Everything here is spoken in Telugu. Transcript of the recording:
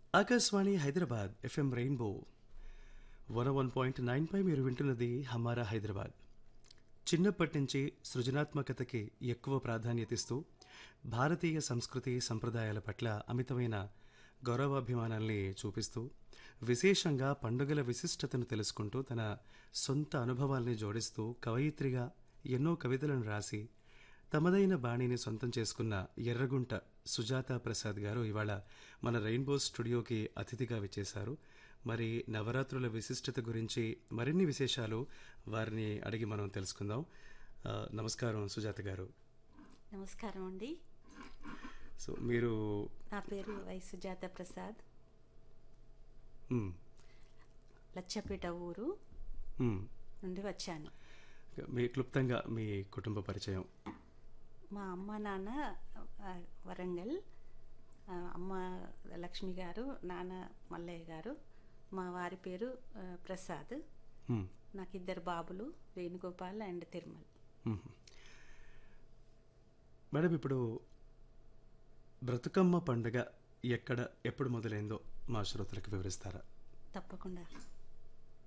Akashvani Hyderabad FM rainbow one one point nine పై మీరు వింటున్నది హమారా హైదరాబాద్ చిన్నప్పటి నుంచి సృజనాత్మకతకి ఎక్కువ ప్రాధాన్యత ఇస్తూ భారతీయ సంస్కృతి సంప్రదాయాల పట్ల అమితమైన గౌరవాభిమానాల్ని చూపిస్తూ విశేషంగా పండుగల విశిష్టతను తెలుసుకుంటూ తన సొంత అనుభవాల్ని జోడిస్తూ కవయిత్రిగా ఎన్నో కవితలను రాసి తమదైన బాణిని సొంతం చేసుకున్న ఎర్రగుంట సుజాత ప్రసాద్ గారు ఇవాళ మన రెయిన్బో స్టూడియోకి అతిథిగా విచ్చేశారు మరి నవరాత్రుల విశిష్టత గురించి మరిన్ని విశేషాలు వారిని అడిగి మనం తెలుసుకుందాం ఆ, నమస్కారం సుజాత గారు నమస్కారం అండి సో మీరు నా పేరు వై సుజాత ప్రసాద్ మ్, లచ్చపేట ఊరు మ్, నుండి వచ్చాను మీ క్లుప్తంగా మీ కుటుంబ పరిచయం మా అమ్మ నాన్న ఆ, వరంగల్ ఆ, అమ్మ లక్ష్మి గారు నాన్న మల్లయ్య గారు మా వారి పేరు ఆ, ప్రసాద్ మ్, నాకు ఇద్దరు బాబులు వేణుగోపాల్ అండ్ తిరుమల్ మ్. మేడం ఇప్పుడు బ్రతుకమ్మ పండుగ ఎక్కడ ఎప్పుడు మొదలైందో మా శ్రోతలకు వివరిస్తారా తప్పకుండా